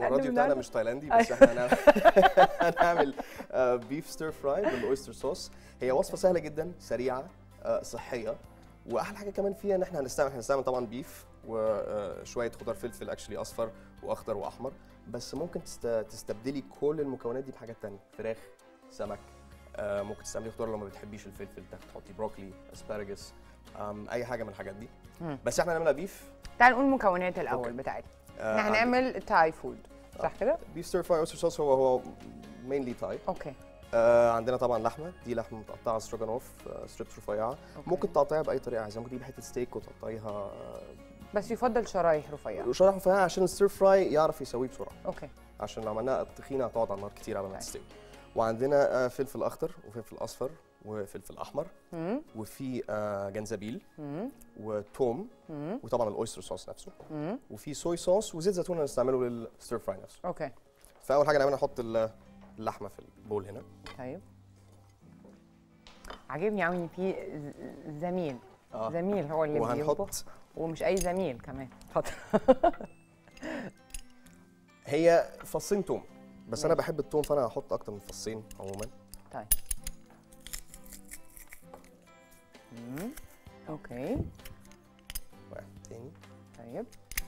الراديو بتاعنا بنعمل- مش تايلاندي بس احنا هنعمل هنعمل بيف ستير فراي بالاويستر صوص هي وصفه سهله جدا سريعه آه، صحيه واحلى حاجه كمان فيها ان احنا هنستعمل احنا هنستعمل طبعا بيف وشويه خضار فلفل اكشلي اصفر واخضر واحمر بس ممكن تست... تستبدلي كل المكونات دي بحاجات تانية فراخ سمك آه، ممكن تستعملي خضار لو ما بتحبيش الفلفل تاخدي تحطي بروكلي اسبارجس اي حاجه من الحاجات دي مم. بس احنا هنعملها بيف تعال نقول المكونات الاول أوكي. بتاعتنا آه، احنا هنعمل تاي فود صح كده بيف ستير فراي اوستر صوص هو هو مينلي تاي اوكي آه عندنا طبعا لحمه دي لحمه متقطعه ستروجانوف آه ستريبس رفيعه أوكي. ممكن تقطعيها باي طريقه عايزه ممكن تجيبي حته ستيك وتقطعيها آه، بس يفضل شرايح رفيعه شرايح رفيعه عشان الستير فراي يعرف يسويه بسرعه اوكي عشان لو عملناها تخينه هتقعد على النار كتير قبل ما طيب. تستوي وعندنا آه فلفل اخضر وفلفل اصفر وفلفل احمر امم وفي آه جنزبيل امم وتوم امم وطبعا الاويستر صوص نفسه امم وفي صويا صوص وزيت زيتون هنستعمله للستير فراي نفسه اوكي فاول حاجه نعملها نحط ال- اللحمه في البول هنا طيب عاجبني قوي ان في ز- زميل آه. زميل هو اللي بيطبخ وهنحط ومش اي زميل كمان اتفضل هي فصين توم بس انا ماشي. بحب التوم فانا هحط اكتر من فصين عموما طيب مم. اوكي واحد تاني طيب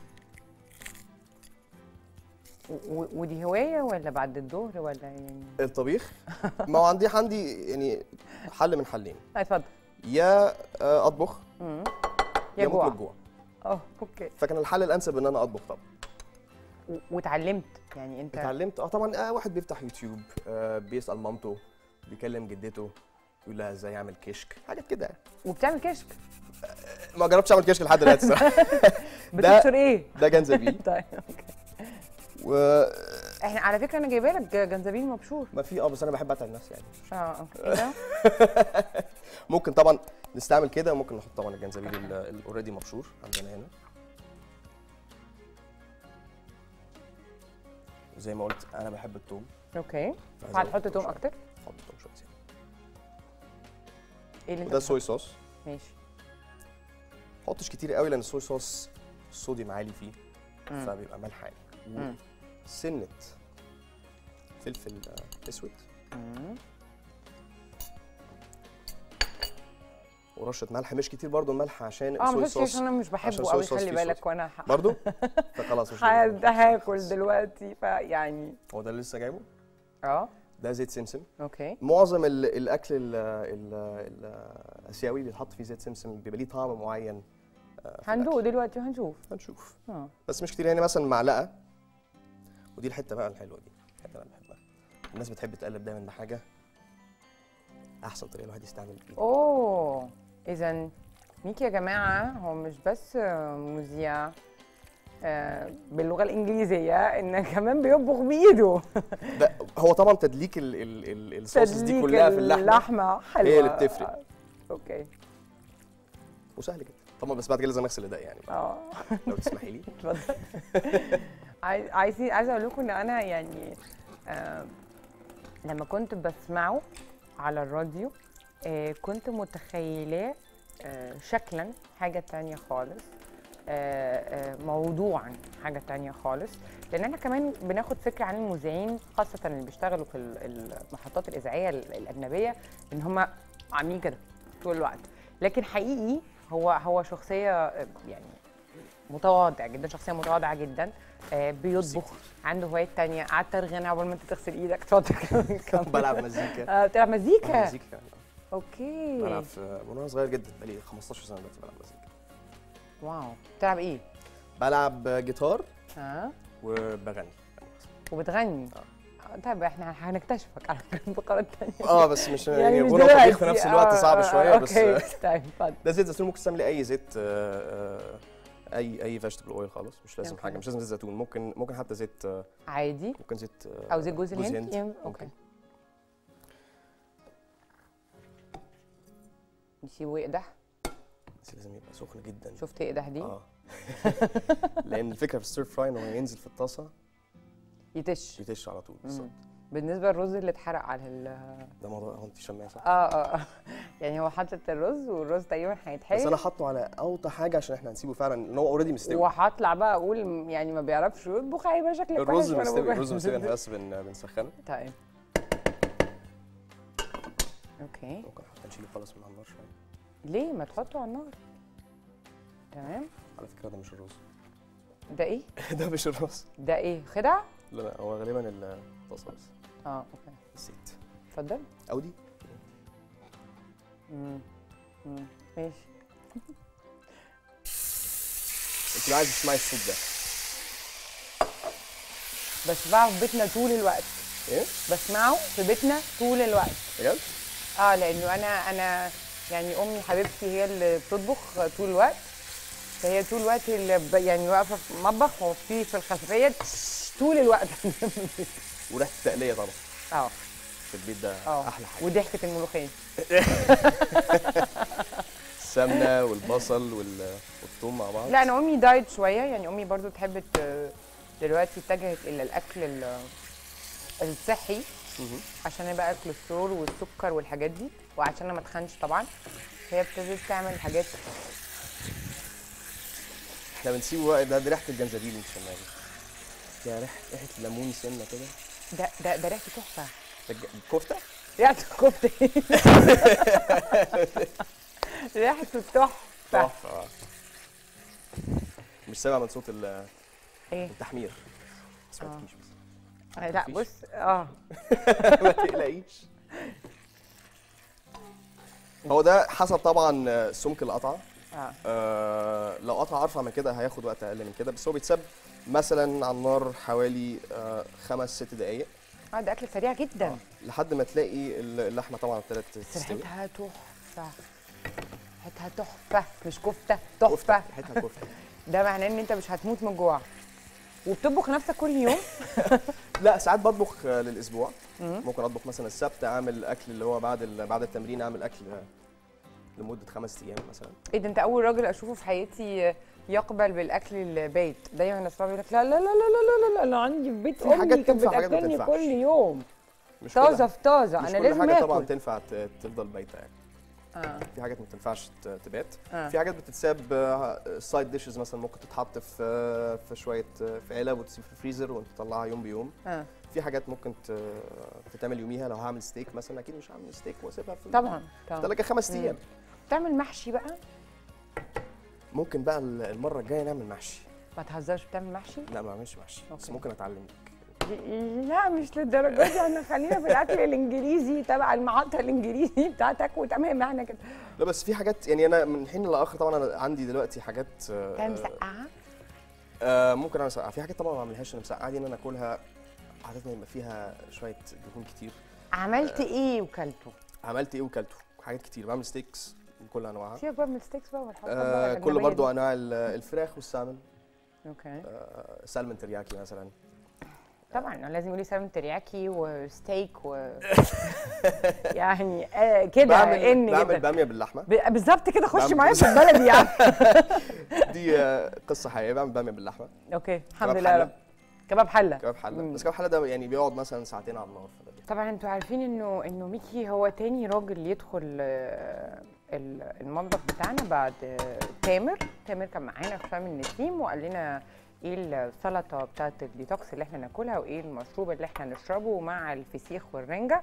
و- و- ودي هوايه ولا بعد الظهر ولا يعني الطبيخ ما هو عندي عندي يعني حل من حلين لا اتفضل يا آه، اطبخ مم. يا يا جوع ممكن جوع اه اوكي فكان الحل الانسب ان انا اطبخ طبعا و- واتعلمت يعني انت اتعلمت اه طبعا آه واحد بيفتح يوتيوب آه بيسال مامته بيكلم جدته يقول لها ازاي اعمل كشك حاجات كده يعني. وبتعمل كشك ما جربتش اعمل كشك لحد دلوقتي الصراحه بتبشر ايه ده جنزبيل طيب اوكي وما احنا على فكره انا جايبه لك جنزبيل مبشور في اه بس انا بحب اتعب نفسي يعني اه اوكي ايه ده ممكن طبعا نستعمل كده وممكن نحط طبعا الجنزبيل الاوريدي مبشور عندنا هنا زي ما قلت انا بحب الثوم اوكي فهزود هتحط توم شوية. اكتر احط توم شويه زيادة. ايه اللي انت وده بتحطه؟ صويا صوص ماشي ما احطش كتير قوي لان الصويا صوص الصوديوم عالي فيه مم. فبيبقى ملح عالي مم. سنه فلفل آه، اسود مم. ورشه ملح مش كتير برضو الملح عشان اه الصويا مش عشان صوص انا مش عشان بحبه الصويا قوي صوص خلي فيه بالك صوص. وانا ح- برضو فخلاص مش هد- لازم. هاكل دلوقتي فيعني هو ده اللي لسه جايبه اه ده زيت سمسم اوكي معظم ال- الاكل ال ال ال الاسيوي بيتحط فيه زيت سمسم بيبقى ليه طعم معين آه، في هندوق الأكل. دلوقتي وهنشوف هنشوف اه بس مش كتير يعني مثلا معلقه ودي الحته بقى الحلوه دي الحته اللي انا بحبها الناس بتحب تقلب دايما بحاجه احسن طريقه الواحد يستعمل بايده اوه اذا ميكي يا جماعه هو مش بس آه، مذيع آه، باللغه الانجليزيه ان كمان بيطبخ بايده ده هو طبعا تدليك ال ال ال الصوص دي تدليك كلها في اللحمه اللحمه حلوه هي اللي بتفرق. اوكي وسهل جدا طبعا بس بعد كده لازم اغسل ايديا يعني اه لو تسمحي لي اتفضل عايز عايزين عايزه اقول لكم ان انا يعني آه لما كنت بسمعه على الراديو آه كنت متخيلاه آه شكلا حاجه تانية خالص آه آه موضوعا حاجه تانية خالص لان احنا كمان بناخد فكره عن المذيعين خاصه اللي بيشتغلوا في ال- المحطات الاذاعيه ال- الاجنبيه ان هم عاملين كده طول الوقت لكن حقيقي هو هو شخصيه آه، يعني متواضع جدا شخصيه متواضعه جدا آه بيطبخ عنده هوايات تانية قعدت ارغني عقبال ما انت تغسل ايدك اتفضل كمل. بلعب مزيكا آه بتلعب مزيكا مزيكا يعني اوكي بلعب في وانا صغير جدا بقالي 15 سنه دلوقتي بلعب مزيكا واو بتلعب ايه؟ بلعب جيتار ها وبغني وبتغني طيب احنا هنكتشفك على الفقرات التانية اه بس مش يعني يعني مش غنى وطبيخ في دلوقتي. نفس الوقت آه، صعب آه، شويه بس اوكي آه، طيب اتفضل ده زيت زيتون ممكن تستعملي اي زيت آه، آه، اي اي فيجيتابل اويل خالص مش لازم أوكي. حاجه مش لازم زيت زيتون ممكن ممكن حتى زيت آه، عادي ممكن زيت آه، او زيت جوز الهند يم- اوكي ممكن نسيبه يقدح بس لازم يبقى سخن جدا شفت يقدح دي اه لان الفكره في الستير فراي انه ينزل في الطاسه يتش يتش على طول بالظبط بالنسبه للرز اللي اتحرق على ال ده موضوع هو انت شماعه صح؟ اه اه آه. يعني هو حاطط الرز والرز تقريبا بس انا هيتحرق حاطه على اوطى حاجه عشان احنا هنسيبه فعلا ان هو اوريدي مستوي وهطلع بقى اقول م- يعني ما بيعرفش يطبخ هيبقى شكلك وحش الرز وأنا مستوي بقول- الرز مستوي احنا بس بن... بنسخنه طيب اوكي ممكن حتى نشيله خالص من على النار شويه ليه ما تحطه على النار تمام على فكره ده مش الرز ده ايه ده مش الرز ده ايه خدعه لا لا هو غالبا الطاسه بس اه اوكي نسيت اتفضل او دي مم. مم. ماشي انت لو عايز تسمعي الصوت ده بسمعه في بيتنا طول الوقت ايه بسمعه في بيتنا طول الوقت بجد؟ اه لانه انا انا يعني امي حبيبتي هي اللي بتطبخ طول الوقت فهي طول الوقت اللي ب- يعني واقفه في المطبخ وفي في الخلفيه طول الوقت وريحه التقليه طبعا اه في البيت ده اه احلى حاجه وضحكه الملوخيه السمنه والبصل وال... والثوم مع بعض لا انا امي دايت شويه يعني امي برضو تحب ت- دلوقتي اتجهت الى الاكل ال- الصحي مهم. عشان بقى الكوليسترول والسكر والحاجات دي وعشان انا ما اتخنش طبعا هي ابتدت تعمل حاجات احنا بنسيبه بقى ده, ده ريحه الجنزبيل انت شماعه يا ريحه ريحه ليمون سنه كده ده ده ده ريحته تحفه ده الج- الكفته ريحته كفته ريحته تحفه تحفه آه. مش سامع من صوت ال- ايه التحمير بس ما آه. تقلقيش بس آه، لا مفيش. بص اه ما تقلقيش هو ده حسب طبعا آه، سمك القطعه اه آه لو قطع ارفع من كده هياخد وقت اقل من كده بس هو بيتساب مثلا على النار حوالي آه خمس ست دقائق اه ده اكل سريع جدا لحد ما تلاقي اللحمه طبعا ابتدت بس تستوي ريحتها تحفه ريحتها تحفه مش كفته تحفه ريحتها كفته ده معناه ان انت مش هتموت من الجوع وبتطبخ نفسك كل يوم لا ساعات بطبخ آه، للاسبوع مم. ممكن اطبخ مثلا السبت اعمل اكل اللي هو بعد ال- بعد التمرين اعمل اكل آه، لمده خمس ايام مثلا ايه ده انت اول راجل اشوفه في حياتي يقبل بالاكل البيت دايما اصحابي يقول لك لا لا لا لا لا لا لا انا عندي في بيت في حاجات امي كانت تنفع، حاجات ما بتاكلني تنفعش. كل يوم مش طازه كل في طازه مش انا كل لازم حاجه طبعا اكل تنفع ت- تفضل بايته يعني اه في حاجات ما تنفعش ت- تبات اه في حاجات بتتساب سايد ديشز مثلا ممكن تتحط في آه، في شويه آه، في علب وتسيب في الفريزر وانت تطلعها يوم بيوم اه في حاجات ممكن ت- تتعمل يوميها لو هعمل ستيك مثلا اكيد مش هعمل ستيك واسيبها في طبعا طبعا الثلاجه خمس مم. ايام تعمل محشي بقى ممكن بقى ال- المره الجايه نعمل محشي ما تهزرش بتعمل محشي لا ما بعملش محشي بس أوكي. ممكن اتعلم لا مش للدرجه دي احنا خلينا في الاكل الانجليزي تبع المحطه الانجليزي بتاعتك وتمام احنا كده لا بس في حاجات يعني انا من حين لاخر طبعا انا عندي دلوقتي حاجات آه، تعمل مسقعه آه ممكن انا مسقعه في حاجات طبعا ما بعملهاش انا مسقعه دي ان انا اكلها عاده يبقى فيها شويه دهون كتير عملت ايه وكلته عملت ايه وكلته حاجات كتير بعمل ستيكس بكل انواعها سيبك بقى من الستيكس بقى والحاجات آه بقى كل الأجنبية برضو دي. انواع ال- الفراخ والسالمون اوكي آه سالمون ترياكي مثلا طبعا لازم يقولي سالمون ترياكي وستيك و يعني آه كده بعمل ان بعمل كده باميه باللحمه ب- بالظبط كده خش بعمل معايا بص- في البلد يعني دي آه قصه حقيقيه بعمل باميه باللحمه اوكي الحمد كباب لله يا حلة. رب كباب حله كباب حله مم. بس كباب حله ده يعني بيقعد مثلا ساعتين على النار فده بي- طبعا انتوا عارفين انه انه ميكي هو تاني راجل يدخل آه، ال- المطبخ بتاعنا بعد آه، تامر تامر كان معانا في شام النسيم وقال لنا ايه السلطه بتاعت الديتوكس اللي احنا ناكلها وايه المشروب اللي احنا نشربه مع الفسيخ والرنجه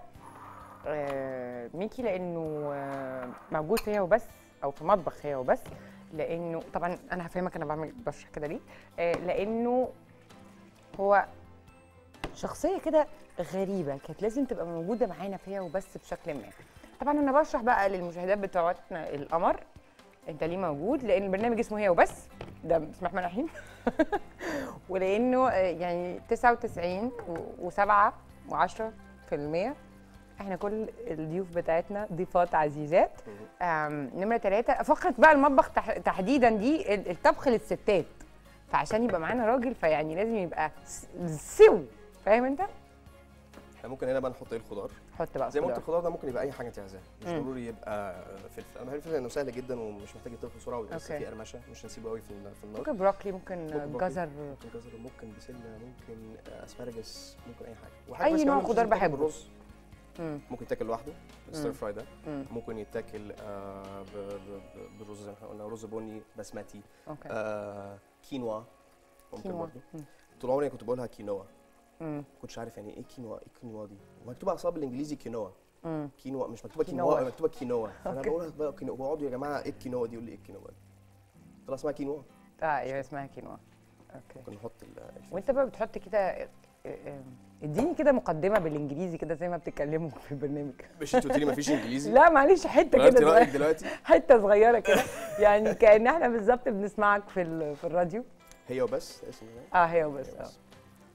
آه، ميكي لانه آه، موجود فيها وبس او في مطبخ هي وبس لانه طبعا انا هفهمك انا بعمل بشرح كده ليه آه، لانه هو شخصيه كده غريبه كانت لازم تبقى موجوده معانا فيها وبس بشكل ما طبعا انا بشرح بقى للمشاهدات بتوعتنا القمر انت ليه موجود لان البرنامج اسمه هي وبس ده بسم الله الرحمن الرحيم ولانه آه، يعني 99 و7 و10 في المية احنا كل الضيوف بتاعتنا ضيفات عزيزات آم، نمرة ثلاثة فقرة بقى المطبخ تح- تحديدا دي ال- الطبخ للستات فعشان يبقى معانا راجل فيعني لازم يبقى س- سو فاهم انت؟ احنا ممكن هنا بقى نحط ايه الخضار حط بقى زي ما قلت خضار. الخضار ده ممكن يبقى اي حاجه انت عايزاها مش مم. ضروري يبقى فلفل انا بحب الفلفل لانه سهل جدا ومش محتاج يطبخ بسرعه ويبقى لسه أوكي. فيه قرمشه مش هنسيبه قوي في ال- في النار ممكن بروكلي ممكن ممكن بروكلي. جزر ممكن جزر ممكن بسله ممكن اسبرجس ممكن اي حاجه وحاجة أي بس نوع كمان مش خضار لازم تاكل بحبه. بالرز. مم. ممكن يتاكل لوحده الستير مم. فراي ده مم. ممكن يتاكل آه، ب- ب- ب- بالرز زي ما احنا قلنا رز بني بسمتي اوكي آه، كينوا ممكن كينوا. برضه مم. طول عمري كنت بقولها كينوا مم. ما كنتش عارف يعني ايه كينوا ايه كينوا دي مكتوبه اصلا بالانجليزي كينوا مم. كينوا مش مكتوبه كينوا. كينوا مكتوبه كينوا فانا أوكي. بقولها بقى كينوا بقعدوا يا جماعه ايه الكينوا دي يقول لي ايه الكينوا دي طلع اسمها كينوا اه ايوه اسمها كينوا اوكي ممكن نحط ال- الفلفل. وانت بقى بتحط كده اه، اه، اديني كده مقدمه بالانجليزي كده زي ما بتتكلموا في البرنامج مش انت قلت لي مفيش انجليزي لا معلش حته غيرتي كده رايك صغيرة. دلوقتي حته صغيره كده يعني كان احنا بالظبط بنسمعك في ال- في الراديو هي وبس اسم إيه؟ اه هي وبس هي اه بس.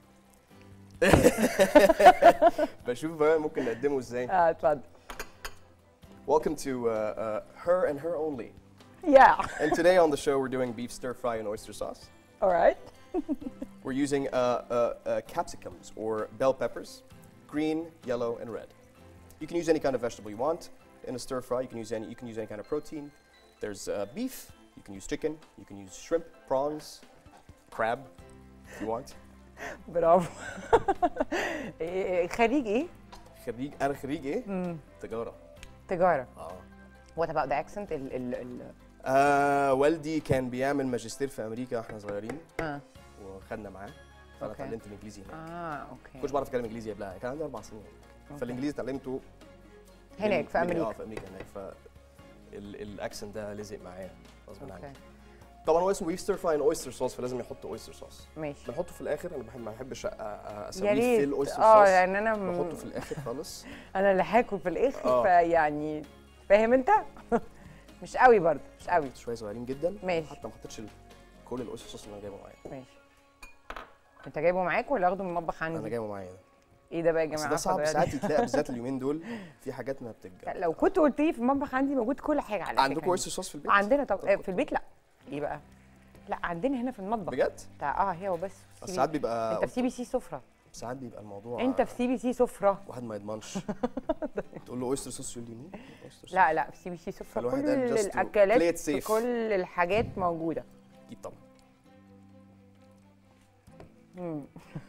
بشوف بقى ممكن نقدمه ازاي اه اتفضل Welcome to uh, uh, Her and Her Only. Yeah. And today on the show, we're doing beef stir fry and oyster sauce. All right. We're using uh, uh, uh, capsicums or bell peppers, green, yellow, and red. You can use any kind of vegetable you want in a stir fry. You can use any. You can use any kind of protein. There's uh, beef. You can use chicken. You can use shrimp, prawns, crab, if you want. برافو إيه، خريج ايه؟ خريج أنا خريج إيه؟ مم. تجارة. تجاره آه. What about the accent ال ال ال آه والدي كان بيعمل ماجستير في أمريكا واحنا صغيرين اه وخدنا معاه فأنا أوكي. اتعلمت الإنجليزي هناك. اه ما اوكي كنتش بعرف اتكلم انجليزي قبلها كان عندي اربع سنين أوكي. فالانجليزي اتعلمته هناك من- في من- امريكا اه في امريكا هناك ف الاكسنت ده لزق معايا غصب اوكي عني طبعا هو اسمه بيف ستير فراي اويستر صوص فلازم يحط اويستر صوص ماشي بنحطه في الاخر انا بحب ما بحبش أ- أ- يا اسويه في ريت الاويستر اه صوص لان انا م- بحطه في الاخر خالص انا اللي هاكل في الاخر آه. فيعني فاهم انت؟ مش قوي برضه مش قوي شويه صغيرين جدا ماشي. حتى ما حطيتش ال- كل الاويستر صوص اللي انا جايبه معايا ماشي انت جايبه معاك ولا اخده من المطبخ انا عندي؟ جايبه معايا ده ايه ده بقى يا بس جماعه ده صعب اتفضل. ساعات يتلاقى بالذات اليومين دول في حاجات ما بتتجاب لو كنت قلت لي في المطبخ عندي موجود كل حاجه على عندكم فكرة. اويستر صوص في البيت عندنا طب طب آه، كنت- في البيت لا ايه بقى؟ لا عندنا هنا في المطبخ بجد بتاع اه هي وبس بس ساعات بيبقى انت في سي بي سي سفره ساعات بيبقى الموضوع انت في سي بي سي سفره واحد ما يضمنش تقول له اويستر صوص يقول لي مين اويستر صوص لا لا في سي بي سي سفره فالواحد كل قال just to play الاكلات it safe. كل الحاجات موجوده اكيد طبعا مم.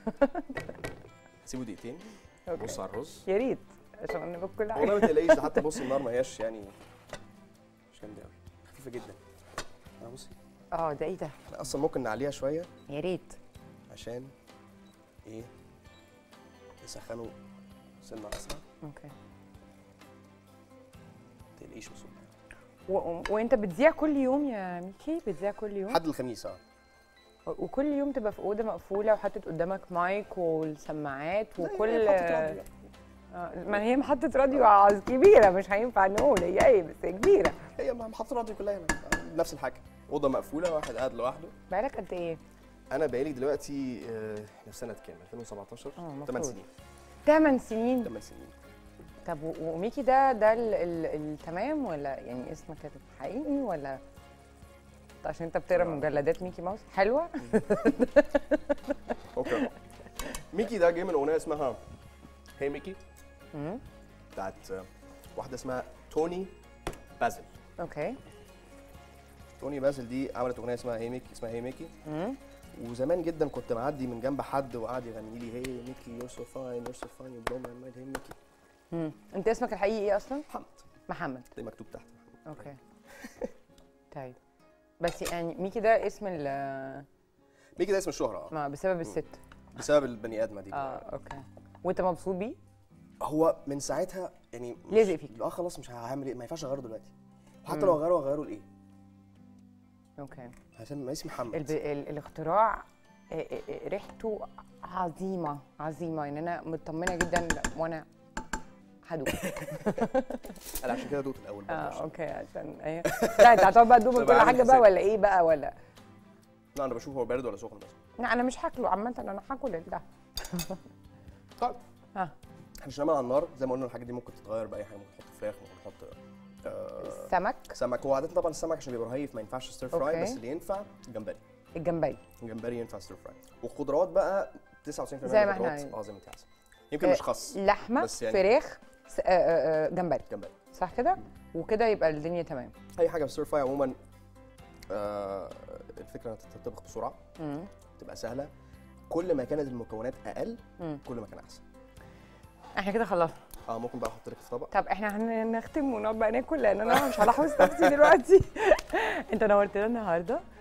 سيبه دقيقتين أوكي. بص على الرز يا ريت عشان نبقى كل والله ما حاجه تقلقيش ده حتى بص النار ما هياش يعني مش جامده قوي خفيفه جدا انا بصي اه ده ايه ده؟ احنا اصلا ممكن نعليها شويه يا ريت عشان ايه يسخنوا سنه اسرع اوكي ما تقلقيش وصول و... وانت بتذيع كل يوم يا ميكي بتذيع كل يوم حد الخميس اه وكل يوم تبقى في اوضه مقفوله وحاطط قدامك مايك والسماعات وكل لا، آه، ما هي محطه راديو عاوز كبيره مش هينفع نقول هي ايه بس هي كبيره هي محطه الراديو كلها هنا آه، نفس الحاجه اوضه مقفوله واحد قاعد لوحده بقالك قد ايه؟ انا بقالي دلوقتي آه، احنا في سنه كام 2017 اه 8 المفروض. سنين 8 سنين 8 سنين طب و- وميكي ده ده ال- ال- التمام ولا يعني اسمك الحقيقي ولا عشان انت بتقرا آه. مجلدات ميكي ماوس حلوه اوكي ميكي ده جه من اغنيه اسمها هي ميكي مم. بتاعت آه، واحده اسمها توني بازل اوكي توني بازل دي عملت اغنيه اسمها هي ميكي اسمها هي ميكي مم. وزمان جدا كنت معدي من جنب حد وقعد يغني لي هي ميكي يور سو فاين يور سو فاين يو بلو ماي مايند هي ميكي مم. انت اسمك الحقيقي ايه اصلا؟ محمد محمد ده مكتوب تحت اوكي طيب بس يعني ميكي ده اسم ال ميكي ده اسم الشهره اه ما بسبب الست بسبب البني ادمه دي اه اوكي وانت مبسوط بيه؟ هو من ساعتها يعني مش- لازق فيك. اه خلاص مش هعمل ايه ما ينفعش اغيره دلوقتي وحتى مم. لو اغيره اغيره لايه اوكي عشان ما اسمي محمد الب... ال... الاختراع آه، آه، آه، ريحته عظيمه عظيمه ان انا مطمنه جدا وانا هدوق انا عشان كده دوت الاول برضه اه عشان- اوكي عشان ايه لا انت هتقعد بقى تدوق من عشان كل أبقى حاجه عامل بقى حسابي. ولا ايه بقى ولا لا انا بشوف هو بارد ولا سخن بس لا انا مش هاكله عامه انا هاكل ده طيب ها احنا مش هنعمل على النار زي ما قلنا الحاجات دي ممكن تتغير باي حاجه ممكن نحط فراخ ممكن نحط آه السمك سمك هو عاده طبعا السمك عشان بيبقى رهيف ما ينفعش ستير فراي أوكي. بس اللي ينفع جمبري الجمبري الجمبري ينفع ستير فراي والخضروات بقى 99% زي ما من احنا الخضروات عايزين. اه زي ما انت عايزه يمكن آه، مش خاص لحمه بس يعني- فراخ س- آه، آه، آه، جمبري جمبري صح كده وكده يبقى الدنيا تمام اي حاجه في الستير فراي عموما آه الفكره انها تطبخ بسرعه مم. تبقى سهله كل ما كانت المكونات اقل مم. كل ما كان احسن احنا كده خلصنا اه ممكن بقى احط لك في طبق طب احنا هنختم ونقعد بقى ناكل لان انا مش هلاحظ نفسي دلوقتي انت نورتنا النهارده